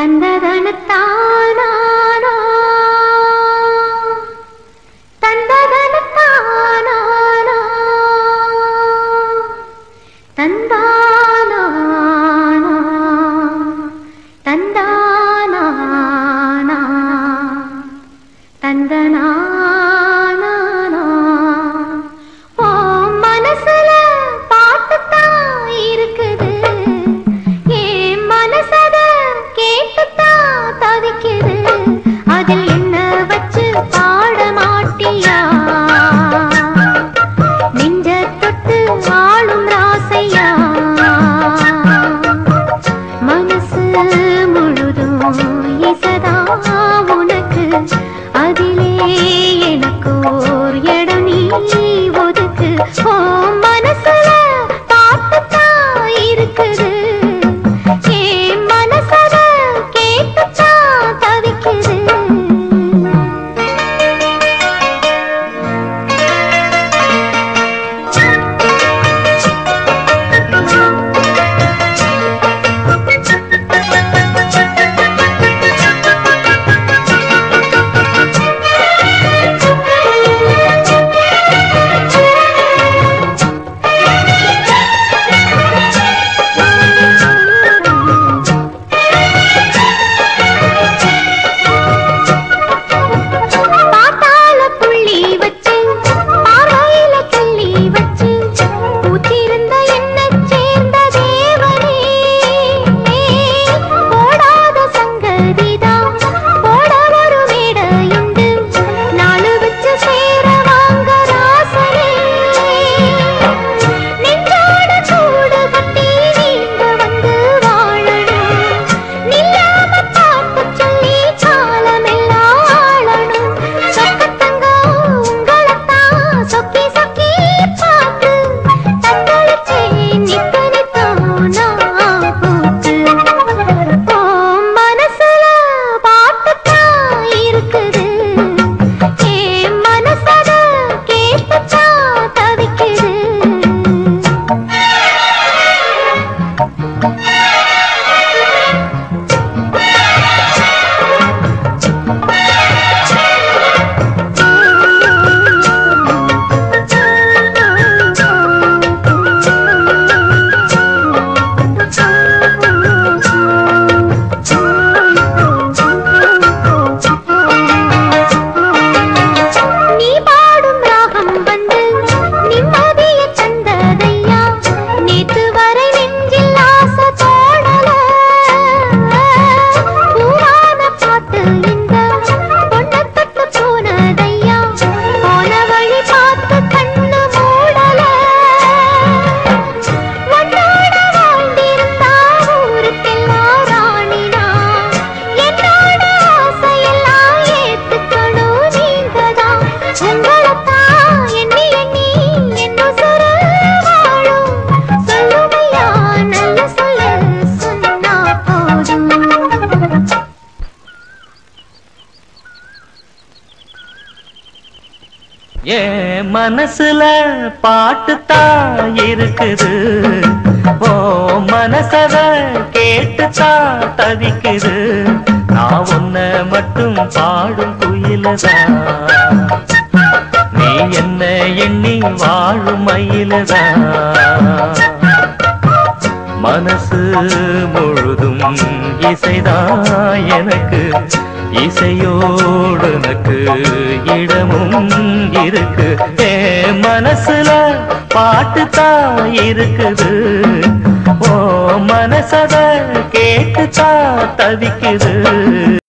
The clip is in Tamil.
தந்ததனத்தானா தந்ததனத்தானா தந்தானா தந்தானா தந்தனா ஓ மனசுல பாட்டுத்தான் இருக்குது என் மனசத கேட்டுத்தான் தவிக்குது அதில் என்ன வச்சு பாட மாட்டியா நெஞ்ச தொட்டு ஆளும் ராசையா மனசு முழுதும் இசதா உனக்கு அதிலே எனக்கு ஓர் இடம் நீ ஒதுக்கு ஓ மனசுல பாட்டுத்தான் இருக்குது என் மனசத கேட்டுத்தான் தவிக்குது பாத்தால புள்ளி வச்சு பார்வையில கிள்ளி வச்சு பூத்திருந்த என்னைச் சேர்ந்த தேவனே போடாத சங்கதிதான் போட ஒரு மேடையுண்டு நாலு வச்சு சேர வாங்க ராசனே நெஞ்சோட கூடு கட்டி நீங்க வந்து வாழணும் நில்லாம பாட்டு சொல்லி காலமெல்லாம் ஆளணும் சொக்கத்தங்க உங்களைத்தான் சொக்கி சொக்கி பார்த்து தத்தளிச்சே நித்து நித்தோனா பூத்து ஓ மனசுல பாட்டுத்தான் இருக்குது என் மனசத கேட்டுத்தான் தவிக்குது நீ பாடும் ராகம் வந்து நிம்மதிய தந்ததையா நேத்து வரை நெஞ்சில் ஆசை தோணல பூவான பாட்டு இந்த பொண்ண தொட்டு போனதையா போன வழி பார்த்து கண்ணு மூடல உன்னோட வாழ்ந்திருந்தா ஊருக்கெல்லாம் ராணினா என்னோட ஆசையெல்லாம் ஏத்துக்கணும் நீங்கதான் உங்களைத்தான் எண்ணி எண்ணி என்ன சுர வாழும் சொல்லுமையா நல்ல சொல்ல சொன்னா போதும் என் மனசுல பாட்டுத்தான் இருக்குது ஓ மனசத கேட்டுத்தான் தவிக்குது நான் உன்ன மட்டும் பாடும் குயிலதான் நீ என்ன எண்ணி வாழும் மயிலதான் மனசு முழுதும் இசைதான் எனக்கு இசையோடு எனக்கு இடமும் இருக்கு ஏ மனசுல பாட்டுத்தான் இருக்குது ஓ மனசத கேட்டுத்தான் தவிக்குது